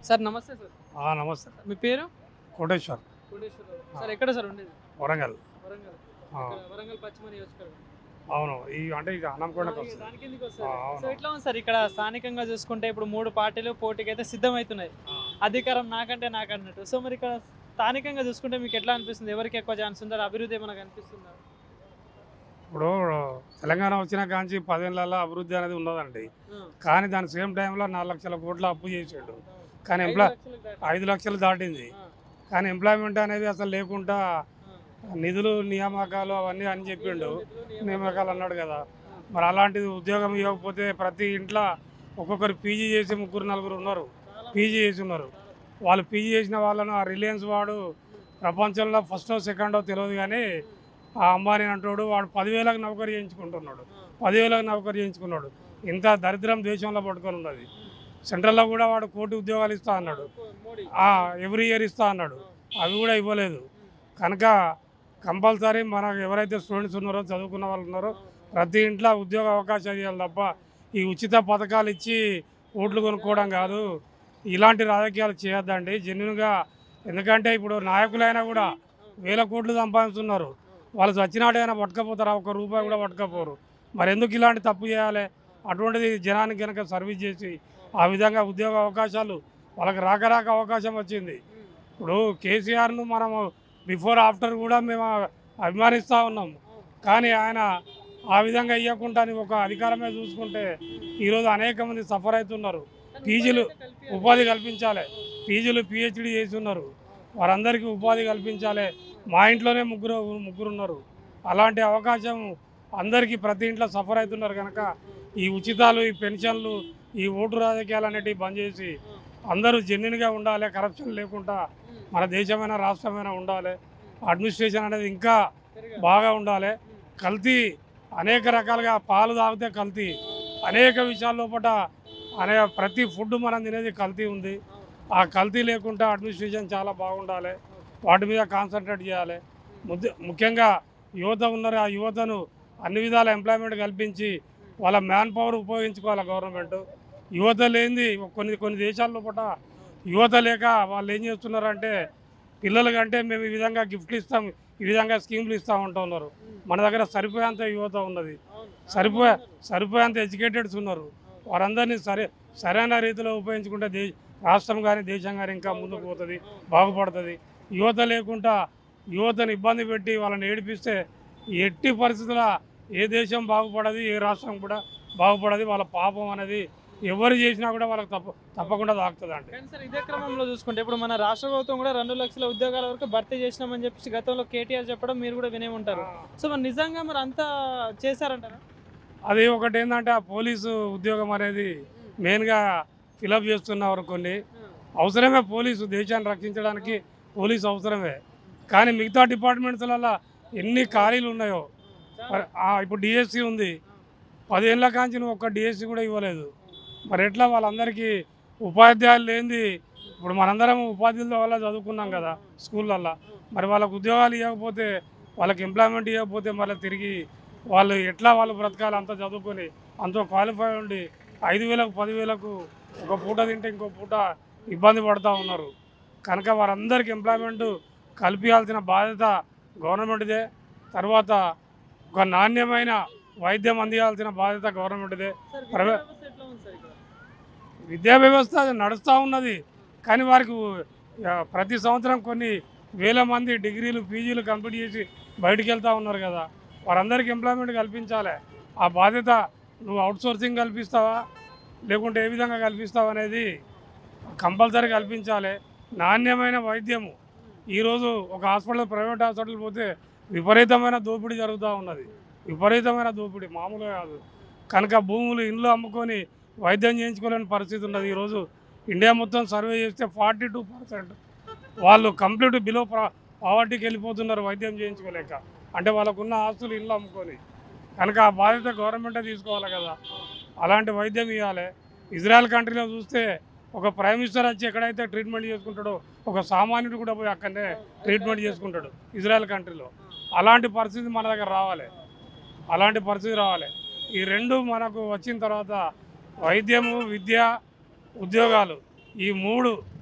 Sir నమస్తే sir ఆ, నమస్తే మీ పేరు కోటేశ్వర్ కోటేశ్వరరావు సార్ ఎక్కడ సార్ ఉండేది వరంగల్ వరంగల్ ఆ, ఇక్కడ వరంగల్ పశ్చిమ నియోజకవర్గం అవును ఈ అంటే ఇక అనంకొండకు దానికి- వస్తుంది దానికి ఎందుకు వస్తుంది? ఆ, అవును. సో ఎట్లా ఉంది సార్ ఇక్కడ స్థానికంగా చూసుకుంటే ఇప్పుడు మూడు పార్టీలు పోటీకి అయితే సిద్ధమవుతున్నాయి అధికారం నాకంటే నాకు అన్నట్టు సో మరి ఇక్కడ స్థానికంగా చూసుకుంటే మీకు ఎట్లా అనిపిస్తుంది ఎవరికి ఎక్కువ ఛాన్స్ ఉందా అభివృద్ధి ఏమైనా కనిపిస్తుందా ఇప్పుడు తెలంగాణ వచ్చిన కాంచి పదేళ్ళలో అభివృద్ధి అనేది ఉన్నదండి కానీ దాని సేమ్ టైంలో నాలుగు లక్షల కోట్ల అప్పు చేసాడు కానీ ఐదు ఎంప్లాయ్ లక్షలకు దాటి. ఐదు లక్షలు దాటింది ఆ, కానీ ఎంప్లాయ్మెంట్ అనేది అసలు లేకుండా ఆ. నిధులు నియామకాలు అవన్నీ అని చెప్పిండు నిధులు, నియామకాలు అన్నాడు కదా మరి అలాంటిది ఉద్యోగం ఇవ్వకపోతే ప్రతి ఇంట్లో ఒక్కొక్కరు పీజీ చేసి ముగ్గురు నలుగురు ఉన్నారు చాలా పీజీ చేసి ఉన్నారు వాళ్ళు పీజీ చేసిన వాళ్ళను ఆ రిలయన్స్ వాడు ప్రపంచంలో ఫస్టో సెకండో తెలియదు కానీ ఆ అంబానీ అంటాడు వాడు పదివేలకు నౌకరీ చేయించుకుంటున్నాడు పదివేలకు నౌకరీ చేయించుకున్నాడు ఇంత దరిద్రం దేశంలో పట్టుకొని ఉన్నది సెంట్రల్లో కూడా వాడు కోటి ఉద్యోగాలు ఇస్తా అన్నాడు మోడీ ఎవ్రీ ఇయర్ ఇస్తా అన్నాడు అవి కూడా ఇవ్వలేదు కనుక కంపల్సరీ మనకు ఎవరైతే స్టూడెంట్స్ ఉన్నారో చదువుకున్న వాళ్ళు ఉన్నారో ప్రతి ఇంట్లో ఉద్యోగ అవకాశాలు ఇవ్వాలి తప్ప ఈ ఉచిత పథకాలు ఇచ్చి ఓట్లు కొనుక్కోవడం కాదు ఇలాంటి రాజకీయాలు చేయొద్దండి జెన్యున్గా ఎందుకంటే ఇప్పుడు నాయకులైనా కూడా వేల కోట్లు సంపాదిస్తున్నారు వాళ్ళు చచ్చినాడైనా పట్టుకపోతారు ఒక్క రూపాయి కూడా పట్టుకపోరు మరి ఎందుకు ఇలాంటి తప్పు చేయాలి అటువంటిది జనానికి కనుక సర్వీస్ చేసి ఆ విధంగా ఉద్యోగ అవకాశాలు వాళ్ళకి రాక రాక అవకాశం వచ్చింది ఇప్పుడు కేసీఆర్ను మనము బిఫోర్ ఆఫ్టర్ కూడా మేము అభిమానిస్తూ ఉన్నాం కానీ ఆయన ఆ విధంగా ఇవ్వకుండా ఒక అధికారమే చూసుకుంటే ఈరోజు అనేక మంది సఫర్ అవుతున్నారు పీజీలు ఉపాధి కల్పించాలి పీజీలు పిహెచ్డి చేసి ఉన్నారు వారందరికీ ఉపాధి కల్పించాలి మా ఇంట్లోనే ముగ్గురు ముగ్గురు ఉన్నారు అలాంటి అవకాశం అందరికీ ప్రతి ఇంట్లో సఫర్ అవుతున్నారు కనుక ఈ ఉచితాలు ఈ పెన్షన్లు ఈ ఓటు రాజకీయాలు అనేటివి బంద్ చేసి అందరూ జెన్యున్గా ఉండాలి కరప్షన్ లేకుండా మన దేశమైన రాష్ట్రమైన ఉండాలి అడ్మినిస్ట్రేషన్ అనేది ఇంకా బాగా ఉండాలి కల్తీ అనేక రకాలుగా పాలు తాగితే కల్తీ అనేక విషయాల లోపల అనే ప్రతి ఫుడ్ మనం తినేది కల్తీ ఉంది ఆ కల్తీ లేకుండా అడ్మినిస్ట్రేషన్ చాలా బాగుండాలి వాటి మీద కాన్సన్ట్రేట్ చేయాలి ముద్ద ముఖ్యంగా యువత ఉన్నారు ఆ యువతను అన్ని విధాల ఎంప్లాయ్మెంట్ కల్పించి వాళ్ళ మ్యాన్ పవర్ ఉపయోగించుకోవాలి గవర్నమెంట్ యువత లేనిది కొన్ని కొన్ని దేశాల లోపల యువత లేక వాళ్ళు ఏం చేస్తున్నారంటే పిల్లల కంటే మేము ఈ విధంగా గిఫ్ట్లు ఇస్తాం ఈ విధంగా స్కీమ్లు ఇస్తాం అంటున్నారు మన దగ్గర సరిపోయేంత యువత ఉన్నది సరిపోయే సరిపోయేంత ఎడ్యుకేటెడ్స్ ఉన్నారు వారందరినీ సరే సరైన రీతిలో ఉపయోగించుకుంటే దే రాష్ట్రం కానీ దేశం కానీ ఇంకా ముందుకు పోతుంది బాగుపడుతుంది యువత లేకుండా యువతను ఇబ్బంది పెట్టి వాళ్ళని ఏడిపిస్తే ఎట్టి పరిస్థితుల ఏ దేశం బాగుపడదు ఏ రాష్ట్రం కూడా బాగుపడదు వాళ్ళ పాపం అనేది ఎవరు చేసినా కూడా వాళ్ళకి తప్ప తప్పకుండా తాకుతుంది అండి కానీ సార్ ఇదే క్రమంలో చూసుకుంటే ఇప్పుడు మన రాష్ట్ర ప్రభుత్వం కూడా రెండు లక్షల ఉద్యోగాల వరకు భర్తీ చేసినామని చెప్పేసి గతంలో కేటీఆర్ చెప్పడం మీరు కూడా వినే ఉంటారు సో మరి నిజంగా మరి అంతా చేశారంటారా అది ఒకటి ఏంటంటే ఆ పోలీసు ఉద్యోగం అనేది మెయిన్గా ఫిలప్ చేస్తున్నారు కొన్ని అవసరమే పోలీసు దేశాన్ని రక్షించడానికి పోలీసు అవసరమే కానీ మిగతా డిపార్ట్మెంట్స్లలో ఎన్ని ఖాళీలు ఉన్నాయో మరి ఆ ఇప్పుడు డిఎస్సి ఉంది పదేళ్ళ కాంచి నువ్వు ఒక్క డిఎస్సి కూడా ఇవ్వలేదు మరి ఎట్లా వాళ్ళందరికీ ఉపాధ్యాయులు లేనిది ఇప్పుడు మనందరం ఉపాధ్యాయుల వల్ల చదువుకున్నాం కదా స్కూళ్ళల్లో మరి వాళ్ళకు ఉద్యోగాలు ఇవ్వకపోతే వాళ్ళకి ఎంప్లాయ్మెంట్ ఇవ్వకపోతే మళ్ళీ తిరిగి వాళ్ళు ఎట్లా వాళ్ళు బ్రతకాలి అంత చదువుకొని అంత క్వాలిఫై ఉండి ఐదు వేలకు పదివేలకు ఒక పూట తింటే ఇంకో పూట ఇబ్బంది పడుతూ ఉన్నారు కనుక వారందరికీ ఎంప్లాయ్మెంట్ కల్పించాల్సిన బాధ్యత గవర్నమెంట్దే తర్వాత ఒక నాణ్యమైన వైద్యం అందించాల్సిన బాధ్యత గవర్నమెంట్దే సార్ ప్రైవే- విద్యా వ్యవస్థ ఎట్లా ఉంది సార్ ఇక్కడ? విద్యా వ్యవస్థ నడుస్తూ ఉన్నది కానీ వారికి ఆ, ప్రతి సంవత్సరం కొన్ని వేల మంది డిగ్రీలు పీజీలు కంప్లీట్ చేసి బయటికి వెళ్తూ ఉన్నారు కదా వారందరికీ ఎంప్లాయ్మెంట్ కల్పించాలి ఆ బాధ్యత నువ్వు అవుట్సోర్సింగ్ కల్పిస్తావా లేకుంటే ఏ విధంగా కల్పిస్తావు అనేది కంపల్సరీ కల్పించాలి నాణ్యమైన వైద్యము ఈరోజు ఒక హాస్పిటల్ ప్రైవేట్ హాస్పిటల్ పోతే విపరీతమైన దోపిడీ జరుగుతూ ఉన్నది విపరీతమైన దోపిడీ మామూలుగా కాదు కనుక భూములు ఇండ్లు అమ్ముకొని వైద్యం చేయించుకోలేని పరిస్థితి ఉన్నది ఈరోజు ఇండియా మొత్తం సర్వే చేస్తే ఫార్టీ టూ పర్సెంట్ వాళ్ళు కంప్లీట్ బిలో పావర్టీకి వెళ్ళిపోతున్నారు వైద్యం చేయించుకోలేక అంటే వాళ్ళకున్న ఆస్తులు ఇల్లు అమ్ముకొని కనుక ఆ బాధ్యత గవర్నమెంటే తీసుకోవాలి కదా అలాంటి వైద్యం ఇవ్వాలి ఇజ్రాయెల్ కంట్రీలో చూస్తే ఒక ప్రైమ్ మినిస్టర్ వచ్చి ఎక్కడైతే ట్రీట్మెంట్ చేసుకుంటాడో ఒక సామాన్యుడు కూడా పోయి అక్కడనే ట్రీట్మెంట్ చేసుకుంటాడు ఇజ్రాయెల్ కంట్రీలో అలాంటి పరిస్థితి మన దగ్గర రావాలి అలాంటి పరిస్థితి రావాలి ఈ రెండు మనకు వచ్చిన తర్వాత వైద్యము విద్య ఉద్యోగాలు ఈ మూడు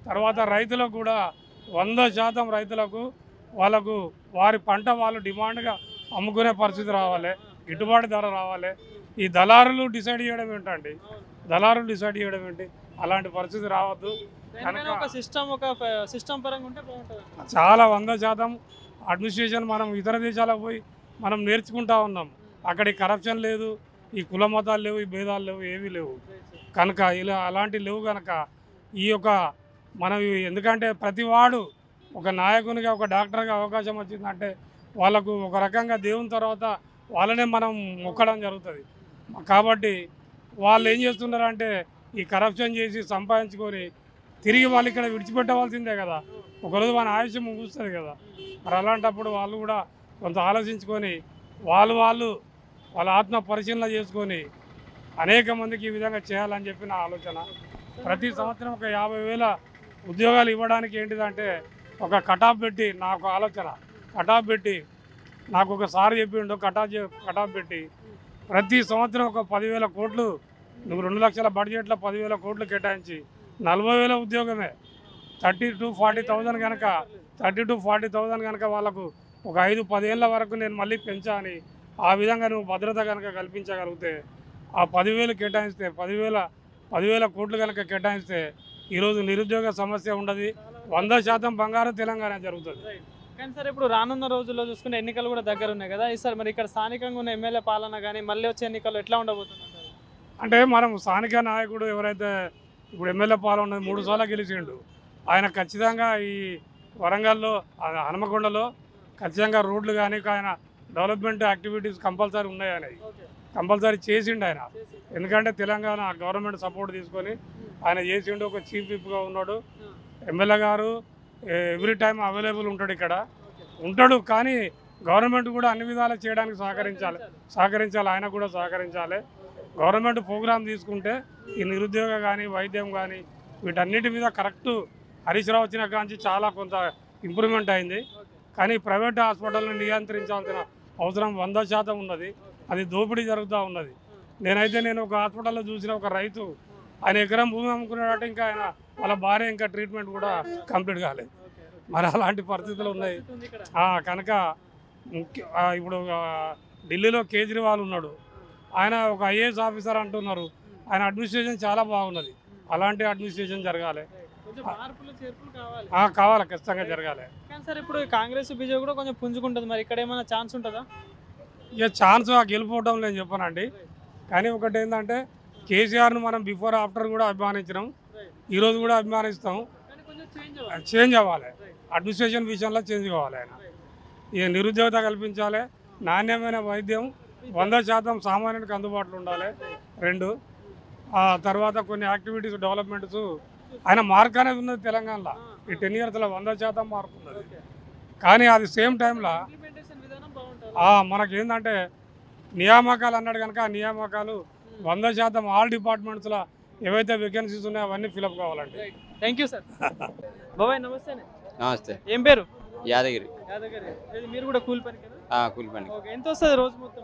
తర్వాత రైతులకు కూడా వంద శాతం రైతులకు వాళ్ళకు వారి పంట వాళ్ళు డిమాండ్గా అమ్ముకునే పరిస్థితి రావాలి గిట్టుబాటు ధర రావాలి ఈ దళారులు డిసైడ్ చేయడం ఏంటండి దళారులు డిసైడ్ చేయడం ఏంటి అలాంటి పరిస్థితి రావద్దు దేనికైనా ఒక సిస్టమ్ ఒక సిస్టమ్ పరంగా ఉంటే బాగుంటుంది చాలా వంద శాతం అడ్మినిస్ట్రేషన్ మనం ఇతర దేశాలకు పోయి మనం నేర్చుకుంటా ఉన్నాం అక్కడ ఈ కరప్షన్ లేదు ఈ కుల మతాలు లేవు ఈ భేదాలు లేవు ఏమీ లేవు కనుక ఇలా అలాంటి లేవు కనుక ఈ యొక్క మనం ఇవి ఎందుకంటే ప్రతి వాడు ఒక నాయకునిగా ఒక డాక్టర్గా అవకాశం వచ్చిందంటే వాళ్ళకు ఒక రకంగా దేవుని తర్వాత వాళ్ళనే మనం మొక్కడం జరుగుతుంది కాబట్టి వాళ్ళు ఏం చేస్తున్నారంటే ఈ కరప్షన్ చేసి సంపాదించుకొని తిరిగి వాళ్ళు ఇక్కడ విడిచిపెట్టవలసిందే కదా ఒకరోజు మన ఆయుష్యం ముగుస్తుంది కదా మరి అలాంటప్పుడు వాళ్ళు కూడా కొంత ఆలోచించుకొని వాళ్ళు వాళ్ళు వాళ్ళ ఆత్మ పరిశీలన చేసుకొని అనేక మందికి ఈ విధంగా చేయాలని చెప్పి నా ఆలోచన ప్రతి సంవత్సరం ఒక యాభై వేల ఉద్యోగాలు ఇవ్వడానికి ఏంటిదంటే ఒక కటాఫ్ పెట్టి నాకు ఆలోచన కటాఫ్ పెట్టి నాకు ఒక సార్ చెప్పిండు కటాఫ్ చే- కటాఫ్ పెట్టి ప్రతి సంవత్సరం ఒక పదివేల కోట్లు నువ్వు రెండు లక్షల బడ్జెట్లో పదివేల కోట్లు కేటాయించి నలభై వేల ఉద్యోగమే థర్టీ టు ఫార్టీ థౌజండ్ కనుక థర్టీ టు ఫార్టీ థౌజండ్ కనుక వాళ్ళకు ఒక ఐదు పదేళ్ళ వరకు నేను మళ్ళీ పెంచాని ఆ విధంగా నువ్వు భద్రత కనుక కల్పించగలిగితే ఆ పదివేలు కేటాయిస్తే పదివేల పదివేల కోట్లు కనుక కేటాయిస్తే ఈరోజు నిరుద్యోగ సమస్య ఉండదు వంద శాతం బంగారం తెలంగాణ జరుగుతుంది కానీ సార్ ఇప్పుడు రానున్న రోజుల్లో చూసుకుంటే ఎన్నికలు కూడా దగ్గర ఉన్నాయి కదా ఈసారి మరి ఇక్కడ స్థానికంగా ఉన్న ఎమ్మెల్యే పాలన కానీ మళ్ళీ వచ్చే ఎన్నికల్లో ఎట్లా ఉండబోతుంది అంటారు? అంటే మనం స్థానిక నాయకుడు ఎవరైతే ఇప్పుడు ఎమ్మెల్యే పాలన మూడు సార్లు గెలిచిండు ఆయన ఖచ్చితంగా ఈ వరంగల్లో ఆ హనుమకొండలో ఖచ్చితంగా రోడ్లు కానీ ఆయన డెవలప్మెంట్ యాక్టివిటీస్ కంపల్సరీ ఉన్నాయి ఆయన కంపల్సరీ చేసిండు ఆయన ఎందుకంటే తెలంగాణ గవర్నమెంట్ సపోర్ట్ తీసుకొని ఆయన చేసిండు ఒక చీఫ్ విప్గా ఉన్నాడు ఎమ్మెల్యే గారు ఎవ్రీ టైం అవైలబుల్ ఉంటాడు ఇక్కడ ఉంటాడు కానీ గవర్నమెంట్ కూడా అన్ని విధాలు చేయడానికి సహకరించాలి సహకరించాలి ఆయన కూడా సహకరించాలి గవర్నమెంట్ ప్రోగ్రామ్ తీసుకుంటే ఈ నిరుద్యోగ కానీ వైద్యం కానీ వీటన్నిటి మీద కరెక్ట్ హరీష్ రావు వచ్చిన కాంచి చాలా కొంత ఇంప్రూవ్మెంట్ అయింది కానీ ప్రైవేట్ హాస్పిటల్ని నియంత్రించాల్సిన అవసరం వంద శాతం ఉన్నది అది దోపిడీ జరుగుతూ ఉన్నది నేనైతే నేను ఒక హాస్పిటల్లో చూసిన ఒక రైతు ఆయన ఎకరం భూమి అమ్ముకున్నాడంటే ఇంకా ఆయన వాళ్ళ భార్య ఇంకా ట్రీట్మెంట్ కూడా కంప్లీట్ కాలేదు మరి అలాంటి పరిస్థితులు ఉన్నాయి పరిస్థితి ఉంది ఇక్కడ. ఆ, కనుక ముఖ్య ఆ, ఇప్పుడు ఆ, ఢిల్లీలో కేజ్రీవాల్ ఉన్నాడు ఆయన ఒక ఐఏఎస్ ఆఫీసర్ అంటున్నారు ఆయన అడ్మినిస్ట్రేషన్ చాలా బాగున్నది అలాంటి అడ్మినిస్ట్రేషన్ జరగాలి కొంచెం మార్పులు చేర్పులు కావాలి ఆ, కావాలి ఖచ్చితంగా జరగాలి కానీ సార్ ఇప్పుడు కాంగ్రెస్ బీజేపీ కూడా కొంచెం పుంజుకుంటుంది మరి ఇక్కడ ఏమైనా ఛాన్స్ ఉంటుందా ఇక ఛాన్స్ ఆ గెలిపోవడం నేను చెప్పానండి కానీ ఒకటి ఏంటంటే కేసీఆర్ను మనం బిఫోర్ ఆఫ్టర్ కూడా అభిమానించినాం ఈరోజు కూడా అభిమానిస్తాం కానీ కొంచెం చేంజ్ అవ్వాలి చేంజ్ అవ్వాలి అడ్మినిస్ట్రేషన్ విషయంలో చేంజ్ కావాలి ఆయన ఇక నిరుద్యోగత కల్పించాలి నాణ్యమైన వైద్యం వంద శాతం సామాన్యునికి అందుబాటులో ఉండాలి రెండు ఆ తర్వాత కొన్ని యాక్టివిటీస్ డెవలప్మెంట్స్ ఆయన మార్క్ అనేది ఉన్నది తెలంగాణలో ఈ టెన్ ఇయర్స్లో వంద శాతం మార్క్ ఉన్నది కానీ అది సేమ్ టైంలో ఇంప్లిమెంటేషన్ విధానం బాగుంటుంది మనకి ఏంటంటే నియామకాలు అన్నాడు కనుక ఆ నియామకాలు వంద శాతం ఆల్ డిపార్ట్మెంట్స్లో ఏవైతే వేకెన్సీస్ ఉన్నాయో అవన్నీ ఫిలప్ కావాలండి థ్యాంక్ యూ సార్ బాబాయ్ నమస్తే నమస్తే ఏం పేరు యాదగిరి యాదగిరి ఏది మీరు కూడా కూలి పనికి ఆ, కూలి పని ఓకే ఎంత వస్తుంది రోజు మొత్తం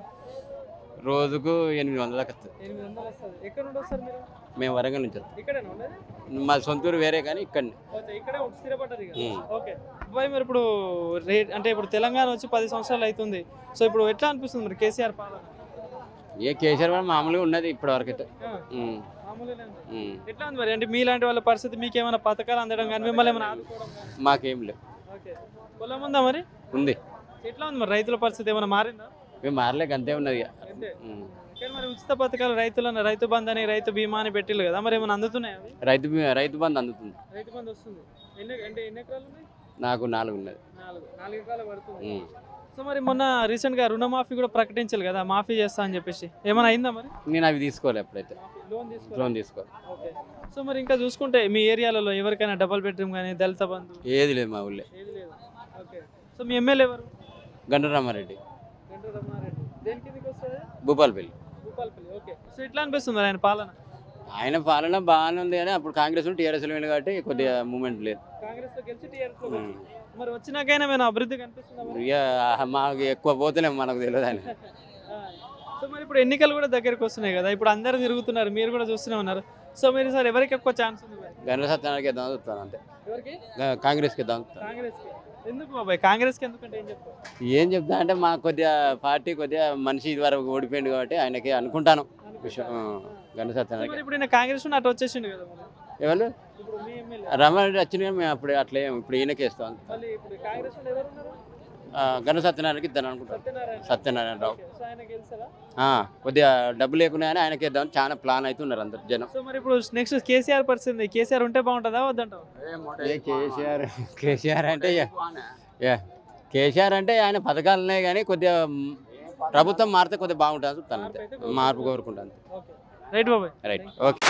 రోజుకు ఎనిమిది వందలకు వస్తుంది ఎనిమిది వందలు వస్తుంది ఎక్కడ నుండి వస్తారు మీరు మేము వరంగల్ నుంచి వస్తాం ఇక్కడేనా ఉండేది మా సొంతూరు వేరే కానీ ఇక్కడనే ఓకే ఇక్కడే ఉండి స్థిరపడ్డారు ఇక ఉమ్. ఓకే బాయ్ మరి ఇప్పుడు రేట్ అంటే ఇప్పుడు తెలంగాణ వచ్చి పది సంవత్సరాలు అవుతుంది సో ఇప్పుడు ఎట్లా అనిపిస్తుంది మరి కేసీఆర్ పాలన ఏ కేసీఆర్ కూడా మామూలుగా ఉన్నది ఇప్పటి వరకు అయితే ఆ, ఉమ్, మామూలుగానే ఉంది. ఉమ్. ఎట్లా ఉంది మరి అంటే మీలాంటి వాళ్ళ పరిస్థితి మీకు ఏమైనా పథకాలు అందడం కానీ మిమ్మల్ని ఏమైనా ఆదుకోవడం కానీ మాకేం లేవు ఓకే పొలం ఉందా మరి ఉంది ఎట్లా ఉంది మరి రైతుల పరిస్థితి ఏమైనా మారిందా మేము మారలేక అంతే ఉన్నది ఇక. అంతే ఉమ్. కానీ మరి ఉచిత పథకాలు రైతులను రైతు బంధు అని రైతు బీమా అని పెట్టిల్లు కదా మరి ఏమైనా అందుతున్నాయి అవి రైతు బీ- రైతు బంధు అందుతుంది రైతు బంధు వస్తుంది ఎన్ని అంటే ఎన్ని ఎకరాలు ఉన్నాయి నాకు నాలుగు ఉన్నది నాలుగు నాలుగు ఎకరాలు పడుతుంది ఉమ్. సో మరి మొన్న రీసెంట్ గా రుణమాఫీ కూడా ప్రకటించారు కదా మాఫీ చేస్తా అని చెప్పేసి ఏమైనా అయిందా మరి నేను అవి తీసుకోవాలి ఎప్పుడైతే లోన్ తీసుకోవాలి లోన్ తీసుకోవాలి ఓకే సో మరి ఇంకా చూసుకుంటే మీ ఏరియాలలో ఎవరికైనా డబుల్ బెడ్రూమ్ కానీ దళిత బంధు ఏది లేదు మా ఊళ్ళో ఏది లేదు ఓకే సో మీ ఎమ్మెల్యే ఎవరు గండరామారెడ్డి గంటూ రమణారెడ్డి దేని కిందకి వస్తుంది భూపాలపల్లి భూపాలపల్లి ఓకే సో ఎట్లా అనిపిస్తుంది మరి ఆయన పాలన ఆయన పాలన బాగానే ఉంది కానీ అప్పుడు కాంగ్రెస్ టీఆర్ఎస్ వెళ్ళి కాబట్టి కొద్దిగా మూమెంట్ లేదు కాంగ్రెస్ లో గెలిచి టీఆర్ఎస్ లో ఉమ్. గెలిచి. మరి వచ్చినాకైనా ఏమైనా అభివృద్ధి కనిపిస్తుందా మరి? ఇక మాకు ఎక్కువ పోతలేము మనకు తెలియదు ఆయన ఆ. సో మరి ఇప్పుడు ఎన్నికలు కూడా దగ్గరికి వస్తున్నాయి కదా ఇప్పుడు అందరు తిరుగుతున్నారు మీరు కూడా చూస్తూనే ఉన్నారు సో మీరు సార్ ఎవరికి ఎక్కువ ఛాన్స్ ఉంది మరి? గణేష్ సత్యనారాయణకి ఇద్దాం చూస్తాను అంతే ఎవరికి గా- కాంగ్రెస్కి ఇద్దాం చూస్తాను కాంగ్రెస్ కి ఎందుకు బాబాయ్ కాంగ్రెస్ కి ఎందుకంటే ఏం చెప్తారు ఏం చెప్తా అంటే మా కొద్దిగా పార్టీ కొద్దిగా మనిషి ఇదివరకు ఓడిపోయింది కాబట్టి ఆయనకి అనుకుంటాను విషయం ఆ, గణేష్ సో సత్యనారాయణ మరి ఇప్పుడు ఈయన కాంగ్రెస్ నుండి అటు వచ్చేసిండు కదా మరి. ఎవరు ఇప్పుడు మీ ఎమ్మెల్యే రమణారెడ్డి వచ్చిన కానీ మేము అప్పుడు అట్లే ఇప్పుడు ఈయనకి ఇస్తాం మళ్ళీ ఇప్పుడు కాంగ్రెస్ నుండి ఎవరు ఉన్నారు ఆ, గణేష్ సత్యనారాయణకి ఇద్దాం అనుకుంటాను సత్యనారాయణ సత్యనారాయణ రావు ఓకే. సో ఆయన గెలిచారా ఆ, కొద్దిగా డబ్బు లేకున్నా కానీ ఆయనకి ఇద్దాం చాలా ప్లాన్ అయితే ఉన్నారు అందరు జనం సో మరి ఇప్పుడు నెక్స్ట్ కేసీఆర్ పరిస్థితి కేసీఆర్ ఉంటే బాగుంటుందా వద్దంటావు ఏ కేసీఆర్ కేసీఆర్ అంటే ఇక- ఏ, కేసీఆర్ అంటే ఆయన పథకాలు ఉన్నాయి కానీ కొద్దిగా మ్, ప్రభుత్వం మారితే కొద్దిగా బాగుంటుంది చూస్తాను అంతే మార్పు కోరుకుంటాను ఓకే రైట్ బాబాయ్ రైట్ ఓకే